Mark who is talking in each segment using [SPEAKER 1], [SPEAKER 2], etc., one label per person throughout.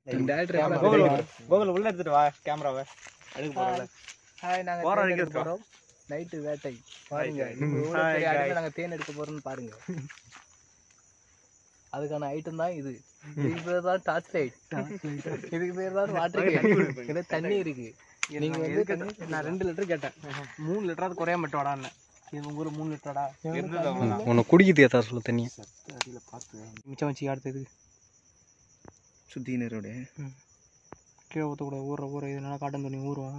[SPEAKER 1] கோகுல் உள்ள எடுத்துட்டு வா கேமராவை எடுக்க போறல
[SPEAKER 2] ஹாய் நாங்க
[SPEAKER 1] போற
[SPEAKER 2] தேன்
[SPEAKER 1] வரைக்கும்
[SPEAKER 2] எடுக்க
[SPEAKER 1] இருக்கோம்.
[SPEAKER 2] போறோம் நைட்டு வேட்டை பாருங்க
[SPEAKER 1] guys.
[SPEAKER 2] நம்ம எவ்வளவு
[SPEAKER 1] Hi
[SPEAKER 2] பெரிய
[SPEAKER 1] guys.
[SPEAKER 2] இடத்துல நாங்க தேன் எடுக்க போறோம்னு பாருங்க அதுக்கான ஐட்டம் தான் இது இதுக்கு பேர் தான் டார்ச் லைட் இதுக்கு பேர் தான் வாட்டர் கேன் இதுல தண்ணி இருக்கு நீங்க வந்து தண்ணி
[SPEAKER 3] நான் ரெண்டு லிட்டர் கேட்டேன் மூணு லிட்டராது குறைய மட்டும் வாடான்னு இது உங்க ஊர் மூணு லிட்டராடா
[SPEAKER 4] உன்னை குடிக்குது ஏத்தா சொல்ல தண்ணியை
[SPEAKER 3] மிச்சம் வச்சு அடுத்தது
[SPEAKER 1] சுத்தி நேரோட
[SPEAKER 3] கீழே ஊற்றக்கூடாது ஊற ஊற இது நல்லா காட்டன் துணி ஊறும்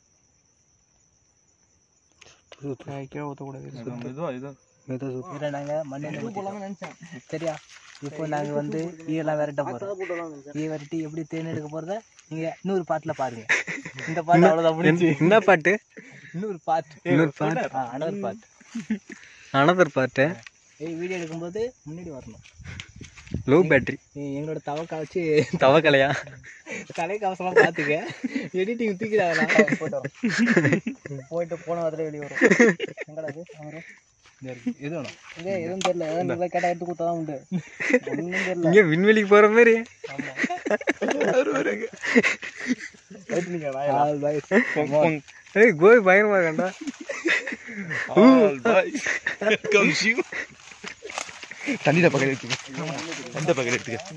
[SPEAKER 3] ஏய், கீழே ஊற்றக்கூடாது
[SPEAKER 1] இதுவா இது
[SPEAKER 2] இதுல நாங்க மண்ணெண்ணெய்
[SPEAKER 3] நினைச்சேன்
[SPEAKER 2] சரியா இப்போ நாங்க வந்து ஈயெல்லாம் விரட்ட போறோம் ஈய விரட்டி எப்படி தேன் எடுக்க போறத நீங்க இன்னொரு பாட்டுல பாருங்க இந்த பாட்டு அவ்வளவுதான் முடிஞ்சு
[SPEAKER 4] என்ன பாட்டு
[SPEAKER 2] இன்னொரு பாட்டு
[SPEAKER 4] இன்னொரு பாட்டு
[SPEAKER 2] அனதர் பாட்டு
[SPEAKER 4] அனதர் பாட்டு
[SPEAKER 2] ஏய் வீடியோ எடுக்கும்போது முன்னாடி வரணும்
[SPEAKER 4] லோ பேட்டரி
[SPEAKER 2] நீ எங்களோட தவக்கா வச்சு
[SPEAKER 4] தவக்கலையா
[SPEAKER 2] தலை கவசமா பாத்துக்க எடிட்டிங் தூக்கிடாதா போயிட்டு போன வாரத்துல வெளியே வரும் எங்கடா அது அவரு எது வேணும் இங்கே எதுவும் தெரியல ஏதாவது நீங்க கேட்டா எடுத்து கொடுத்தா உண்டு ஒன்றும் தெரியல
[SPEAKER 4] இங்க விண்வெளிக்கு போற மாதிரி
[SPEAKER 2] ஆல் பாய்ஸ்
[SPEAKER 4] ஏய் கோய் பயங்கரமா இருக்கண்டா
[SPEAKER 1] தண்ணியில பக்கத்துல எடுத்துக்க அந்த பக்கத்துல எடுத்துக்க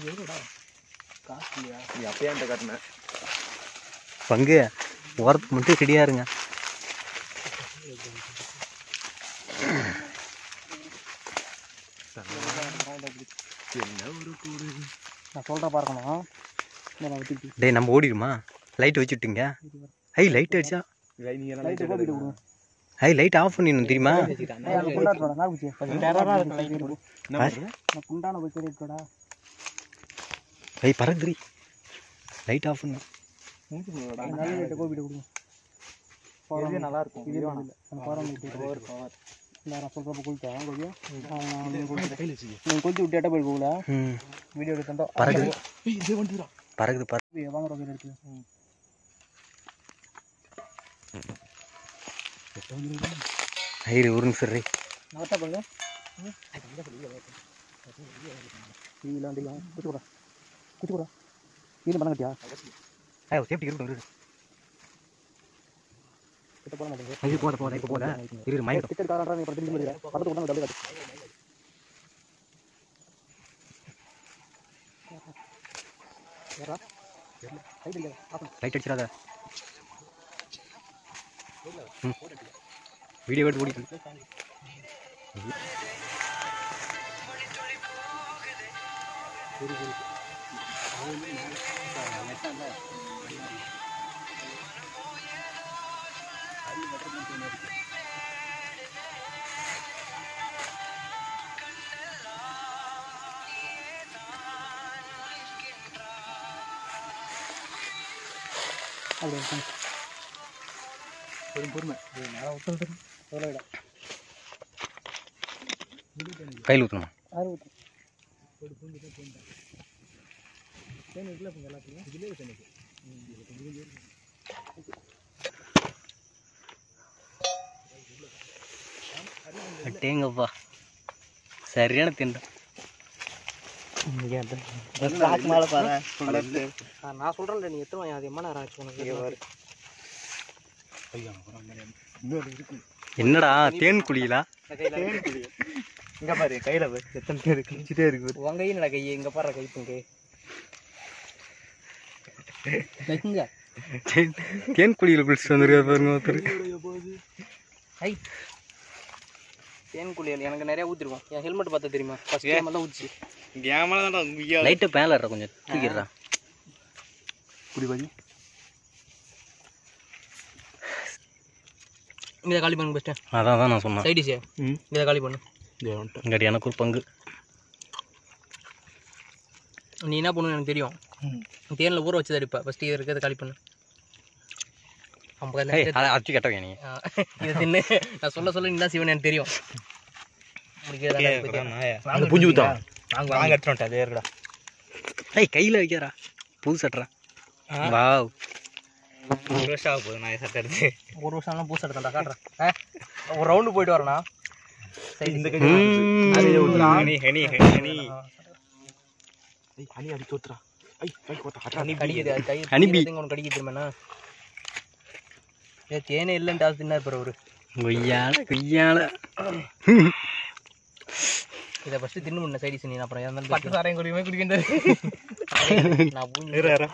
[SPEAKER 1] நீ அப்பயே அந்த காட்டின
[SPEAKER 4] பங்கு ஓரத்துக்கு மட்டும் ரெடியா இருங்க
[SPEAKER 3] நான் சொல்ற பார்க்கணும் இந்த நான் வச்சுட்டு
[SPEAKER 4] டேய் நம்ம ஓடிடுமா லைட் வச்சுட்டீங்க ஐ லைட் அடிச்சா
[SPEAKER 3] லைட்டு போட்டு கொடுங்க
[SPEAKER 4] ஐ லைட் ஆஃப் பண்ணிடணும் தெரியுமா
[SPEAKER 3] ஏய், அங்க குண்டாட்டு வாடா, நாக்கு குச்சி. டெரரா இருக்கு light போடு. நான் குண்டான போய் தேடி எடுத்துடா.
[SPEAKER 4] ஐ பறக்குறி லைட் ஆஃப் பண்ணு
[SPEAKER 3] நல்ல light கோபிட்டு கொடுங்க. போறோம்.
[SPEAKER 1] நல்லா இருக்கும்
[SPEAKER 3] இது நல்ல இல்ல. அந்த போறோம் விட்டு. இந்த நான் சொல்றப்ப கொளுத்தேன் கொஞ்சம். ஆ, நீங்க கொளுத்து. நீங்க கொளுத்தி விட்டு எட்ட போய் போகல
[SPEAKER 4] ம்
[SPEAKER 3] வீடியோ எடுத்தோம்
[SPEAKER 4] பறக்குது பறக்குது பறக்குது
[SPEAKER 3] வாங்க ரோக்கெட் எடுத்து
[SPEAKER 4] ஐ ஒரு நிமிஷம் ரே
[SPEAKER 3] நகத்தா பண்ணுங்க டிவியில் வண்டிலாம் குச்சி கூட குச்சி கூட இது பண்ண கட்டியா
[SPEAKER 4] ஐ சேஃப்டி இருக்கு
[SPEAKER 3] கிட்ட போட மாட்டேங்க
[SPEAKER 4] ஐயோ போத போத இப்போ போத இரு மைண்ட்
[SPEAKER 3] கிட்ட காரா நீ படுத்து முடியல பக்கத்து கூட அப்படியே காட்டு யாரா ரைட் இல்ல பாப்போம்
[SPEAKER 4] லைட் அடிச்சிடாத வீடியோ எடுத்து ஓடிட்டு
[SPEAKER 3] அப்படியே உட்காந்து. பொறுமை பொறுமை இது நேரம் விட்டு எவ்வளோ விட
[SPEAKER 4] கையில் ஊற்றணுமா
[SPEAKER 3] ஆறு விட்டு தேன் இருக்குல்ல இப்போ எல்லாத்துலையும் இதுலேயே தேன் இருக்கு
[SPEAKER 4] அட்டேங்கப்பா சரியான திண்டா
[SPEAKER 1] மேல பாரு
[SPEAKER 3] நான் சொல்கிறேன்ல நீ எத்தனை அது எம்மா நேரம் ஆச்சு உனக்கு
[SPEAKER 4] என்னடா தேன் குழியிலா
[SPEAKER 1] இங்க பாரு கையில பாரு எத்தனை பேர் கிழிச்சிட்டே இருக்கு
[SPEAKER 3] உன் கை என்னடா கை இங்கே பாரு கை இங்கே லைக்குங்க
[SPEAKER 4] தேன் தேன் குழியில் குளிச்சுட்டு வந்திருக்காரு பாருங்க ஒருத்தர்
[SPEAKER 3] ஐ தேன் குளியல் எனக்கு நிறைய ஊற்றிருக்கோம் என் ஹெல்மெட் பார்த்தா தெரியுமா ஃபஸ்ட் டைம் தான் ஊற்றி
[SPEAKER 1] கேமரா தான்
[SPEAKER 4] லைட்டை பேலற கொஞ்சம் தூக்கிடுறா
[SPEAKER 1] குடி பாதி
[SPEAKER 3] இதை காலி பண்ணுங்க பெஸ்ட்டு
[SPEAKER 4] அதான் தான் நான் சொன்னேன்
[SPEAKER 3] சைடிஷே
[SPEAKER 1] ம்
[SPEAKER 3] இதை காலி பண்ணு
[SPEAKER 4] இங்காடி எனக்கு ஒரு பங்கு
[SPEAKER 3] நீ என்ன பண்ணுன்னு எனக்கு தெரியும் தேனில் ஊற வச்சு அடிப்பா ஃபஸ்ட்டு இதை இருக்கிறத காலி பண்ணு ஐம்பது
[SPEAKER 4] ஏய்
[SPEAKER 3] நிமிஷம்
[SPEAKER 4] அதை அடிச்சு கட்டவே நீ
[SPEAKER 3] ஆ, இதை தின்னு நான் சொல்ல சொல்ல நீ தான் சிவன் எனக்கு தெரியும்
[SPEAKER 1] அந்த புஞ்சு ஊத்தா நாங்க எடுத்துட்டோம் அதே இருக்குடா
[SPEAKER 4] ஏய் கையில் வைக்கிறா புது சட்டுறா வாவ்
[SPEAKER 1] ஒரு வருஷம் ஆக போகுது நான் சட்டை எடுத்து
[SPEAKER 3] ஒரு வருஷம்லாம் பூசை எடுத்தேன்டா காட்டுறேன் ஆ, ஒரு ரவுண்டு போயிட்டு வரேண்ணா
[SPEAKER 1] இந்த
[SPEAKER 4] ம்.
[SPEAKER 1] ஹனி ஹனி ஹனி ஹனி அடி தோத்துறா
[SPEAKER 3] கடிக்குது அது கை
[SPEAKER 4] அனுப்பி.
[SPEAKER 3] உனக்கு கடிக்க திரும்பினா ஏ தேனே இல்லைன்ட்டு அது தின்னார் பாரு அவரு
[SPEAKER 4] கொய்யால கொய்யால
[SPEAKER 3] இதை ஃபர்ஸ்ட் தின்னு முன்ன சைடிஸ் நீ அப்புறம் எதா
[SPEAKER 2] பட்டு
[SPEAKER 3] இருந்தாலும்
[SPEAKER 2] சாரையும் குடியுமே குடிக்கின்றது
[SPEAKER 3] நான் புரிஞ்சு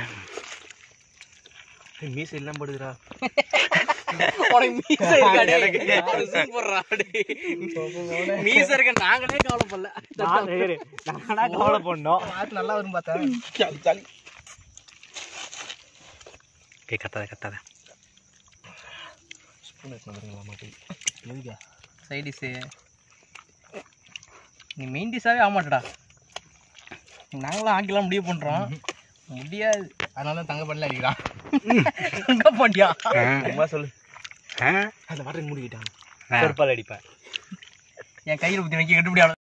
[SPEAKER 1] மீசை எல்லாம் படுதுடா
[SPEAKER 3] உனக்கு மீசை இருக்காடே. அது சூப்பர்ரா, டேய். மீசை இருக்க நாங்களே கவலைப்படல
[SPEAKER 1] நானா கவலை பண்ணோம்
[SPEAKER 2] பார்த்து நல்லா வரும் பார்த்தா
[SPEAKER 4] கே கத்தாத கத்தாத
[SPEAKER 3] சைடிஸ் நீ மெயின் டிஷ்ஷாவே ஆக மாட்டடா நாங்களும் ஆக்கிலாம் முடிவு பண்றோம் முடியாது
[SPEAKER 2] அதனால தான் தங்க பண்ணல அடிக்கிறான்
[SPEAKER 3] எங்க போட்டியா
[SPEAKER 4] ஆ,
[SPEAKER 1] சும்மா சொல்லு
[SPEAKER 4] ஆ,
[SPEAKER 1] அந்த வாட்டர் மூடிக்கிட்டான்
[SPEAKER 4] ஆ.
[SPEAKER 1] செருப்பால் அடிப்பேன்
[SPEAKER 3] என் கையில ஊத்தி வைக்க கட்டுப்படி